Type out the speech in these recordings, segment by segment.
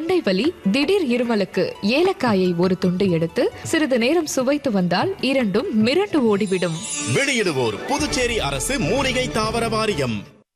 தொண்டை வலி திடீர் இருமலுக்கு ஏலக்காயை ஒரு துண்டு எடுத்து சிறிது நேரம் சுவைத்து வந்தால் இரண்டும் மிரண்டு ஓடிவிடும் வெளியிடுவோர் புதுச்சேரி அரசு மூலிகை தாவர வாரியம்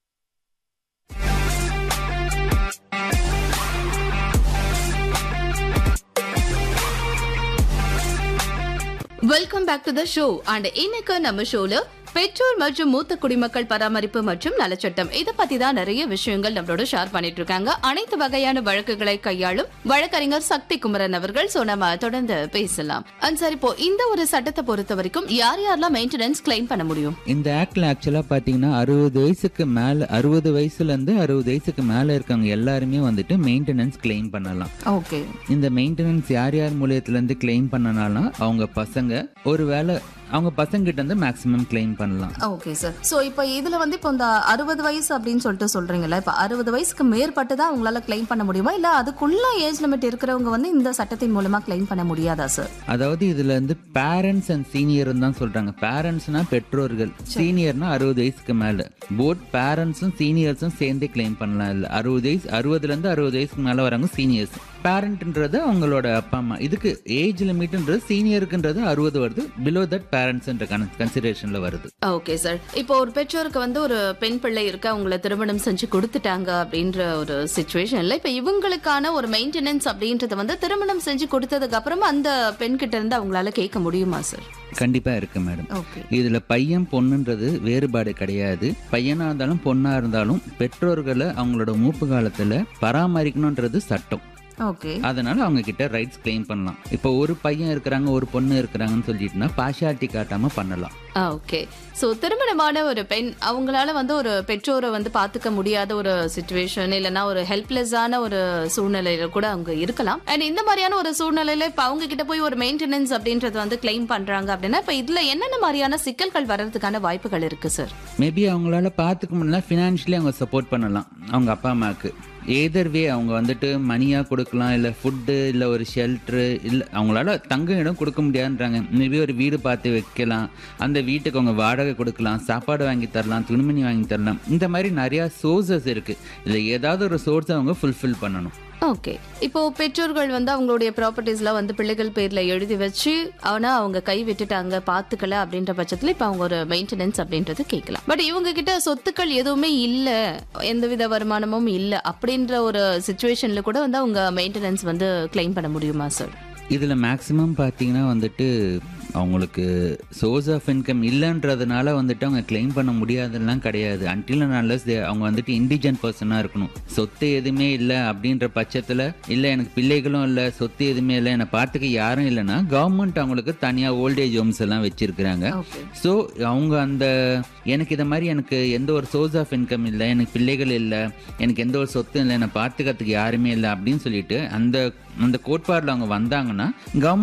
welcome back to the show and இன்னைக்கு நம்ம ஷோல பெற்றோர் மற்றும் மூத்த குடிமக்கள் பராமரிப்பு மற்றும் நலச்சட்டம் இத பத்தி தான் நிறைய விஷயங்கள் நம்மளோட ஷேர் பண்ணிட்டு இருக்காங்க அனைத்து வகையான வழக்குகளை கையாளும் வழக்கறிஞர் சக்தி குமரன் அவர்கள் சோ நம்ம தொடர்ந்து பேசலாம் அண்ட் சார் இப்போ இந்த ஒரு சட்டத்தை பொறுத்த வரைக்கும் யார் யாரெல்லாம் மெயின்டெனன்ஸ் கிளைம் பண்ண முடியும் இந்த ஆக்டில் ஆக்சுவலாக பார்த்தீங்கன்னா அறுபது வயசுக்கு மேலே அறுபது வயசுலேருந்து அறுபது வயசுக்கு மேலே இருக்கவங்க எல்லாருமே வந்துட்டு மெயின்டெனன்ஸ் கிளைம் பண்ணலாம் ஓகே இந்த மெயின்டெனன்ஸ் யார் யார் மூலியத்துலேருந்து கிளைம் பண்ணனாலும் அவங்க பசங்க ஒருவேளை அவங்க பசங்கிட்ட இருந்து மேக்ஸிமம் கிளைம் பண்ணலாம் ஓகே சார் சோ இப்போ இதுல வந்து இப்போ இந்த அறுபது வயசு அப்படின்னு சொல்லிட்டு சொல்றீங்கல்ல இப்போ அறுபது வயசுக்கு மேற்பட்டு தான் அவங்களால கிளைம் பண்ண முடியுமா இல்ல அதுக்குள்ள ஏஜ் லிமிட் இருக்கிறவங்க வந்து இந்த சட்டத்தின் மூலமா கிளைம் பண்ண முடியாதா சார் அதாவது இதுல இருந்து பேரண்ட்ஸ் அண்ட் சீனியர் தான் சொல்றாங்க பேரண்ட்ஸ்னா பெற்றோர்கள் சீனியர்னா அறுபது வயசுக்கு மேல போத் பேரண்ட்ஸும் சீனியர்ஸும் சேர்ந்தே கிளைம் பண்ணலாம் இல்ல அறுபது வயசு அறுபதுல இருந்து அறுபது வயசுக்கு மேல வரவங்க சீனியர்ஸ் பேரண்ட்ன்றது அவங்களோட அப்பா அம்மா இதுக்கு ஏஜ் லிமிட்ன்றது சீனியருக்குன்றது அறுபது வருது பிலோ தட் பேரண்ட்ஸ்ன்ற கன்சிடரேஷன்ல வருது ஓகே சார் இப்போ ஒரு பெற்றோருக்கு வந்து ஒரு பெண் பிள்ளை இருக்கு அவங்கள திருமணம் செஞ்சு கொடுத்துட்டாங்க அப்படின்ற ஒரு சுச்சுவேஷன்ல இப்போ இவங்களுக்கான ஒரு மெயின்டெனன்ஸ் அப்படின்றத வந்து திருமணம் செஞ்சு கொடுத்ததுக்கு அப்புறமா அந்த பெண் கிட்ட இருந்து அவங்களால கேட்க முடியுமா சார் கண்டிப்பா இருக்கு மேடம் ஓகே இதுல பையன் பொண்ணுன்றது வேறுபாடு கிடையாது பையனா இருந்தாலும் பொண்ணா இருந்தாலும் பெற்றோர்களை அவங்களோட மூப்பு காலத்துல பராமரிக்கணுன்றது சட்டம் ஓகே அதனால அவங்க கிட்ட ரைட்ஸ் கிளைம் பண்ணலாம் இப்போ ஒரு பையன் இருக்கிறாங்க ஒரு பொண்ணு இருக்கிறாங்கன்னு சொல்லிட்டுனா பார்ஷாலிட்டி காட்டாம பண்ணலாம் ஓகே ஸோ திருமணமான ஒரு பெண் அவங்களால வந்து ஒரு பெற்றோரை வந்து பார்த்துக்க முடியாத ஒரு சுச்சுவேஷன் இல்லைன்னா ஒரு ஹெல்ப்லெஸ்ஸான ஒரு சூழ்நிலையில கூட அவங்க இருக்கலாம் அண்ட் இந்த மாதிரியான ஒரு சூழ்நிலையில இப்போ அவங்க கிட்ட போய் ஒரு மெயின்டெனன்ஸ் அப்படின்றது வந்து கிளைம் பண்றாங்க அப்படின்னா இப்போ இதுல என்னென்ன மாதிரியான சிக்கல்கள் வர்றதுக்கான வாய்ப்புகள் இருக்கு சார் மேபி அவங்களால பார்த்துக்க முடியல ஃபினான்ஷியலி அவங்க சப்போர்ட் பண்ணலாம் அவங்க அப்பா அம்மாவுக்கு ஏதர் வே அவங்க வந்துட்டு மணியாக கொடுக்கலாம் இல்லை ஃபுட்டு இல்லை ஒரு ஷெல்ட்ரு இல்லை அவங்களால தங்க இடம் கொடுக்க முடியாதுன்றாங்க மேபி ஒரு வீடு பார்த்து வைக்கலாம் அந்த வீட்டுக்கு அவங்க வாடகை கொடுக்கலாம் சாப்பாடு வாங்கி தரலாம் துணிமணி வாங்கி தரலாம் இந்த மாதிரி நிறையா சோர்சஸ் இருக்குது இதில் ஏதாவது ஒரு சோர்ஸை அவங்க ஃபுல்ஃபில் பண்ணணும் ஓகே இப்போ பெற்றோர்கள் வந்து அவங்களுடைய ப்ராப்பர்ட்டிஸ்ல வந்து பிள்ளைகள் பேர்ல எழுதி வச்சு ஆனா அவங்க கை விட்டுட்டாங்க பாத்துக்கல அப்படின்ற பட்சத்துல இப்போ அவங்க ஒரு மெயின்டெனன்ஸ் அப்படின்றது கேட்கலாம் பட் இவங்க கிட்ட சொத்துக்கள் எதுவுமே இல்ல எந்தவித வருமானமும் இல்ல அப்படின்ற ஒரு சுச்சுவேஷன்ல கூட வந்து அவங்க மெயின்டெனன்ஸ் வந்து கிளைம் பண்ண முடியுமா சார் இதில் மேக்ஸிமம் பார்த்தீங்கன்னா வந்துட்டு அவங்களுக்கு சோர்ஸ் ஆஃப் இன்கம் இல்லைன்றதுனால வந்துட்டு அவங்க கிளைம் பண்ண முடியாதெல்லாம் கிடையாது அன்டில் அன்லஸ் அவங்க வந்துட்டு இண்டிஜென்ட் பர்சனாக இருக்கணும் சொத்து எதுவுமே இல்லை அப்படின்ற பட்சத்தில் இல்லை எனக்கு பிள்ளைகளும் இல்லை சொத்து எதுவுமே இல்லை என்னை பார்த்துக்க யாரும் இல்லைன்னா கவர்மெண்ட் அவங்களுக்கு தனியாக ஓல்டேஜ் ஹோம்ஸ் எல்லாம் வச்சிருக்கிறாங்க ஓகே ஸோ அவங்க அந்த எனக்கு இதை மாதிரி எனக்கு எந்த ஒரு சோர்ஸ் ஆஃப் இன்கம் இல்லை எனக்கு பிள்ளைகள் இல்லை எனக்கு எந்த ஒரு சொத்தும் இல்லை என்னை பார்த்துக்கிறதுக்கு யாருமே இல்லை அப்படின்னு சொல்லிட்டு அந்த அந்த கோட்பாடில் அவங்க வந்தாங்கன்னா கவர்மெண்ட்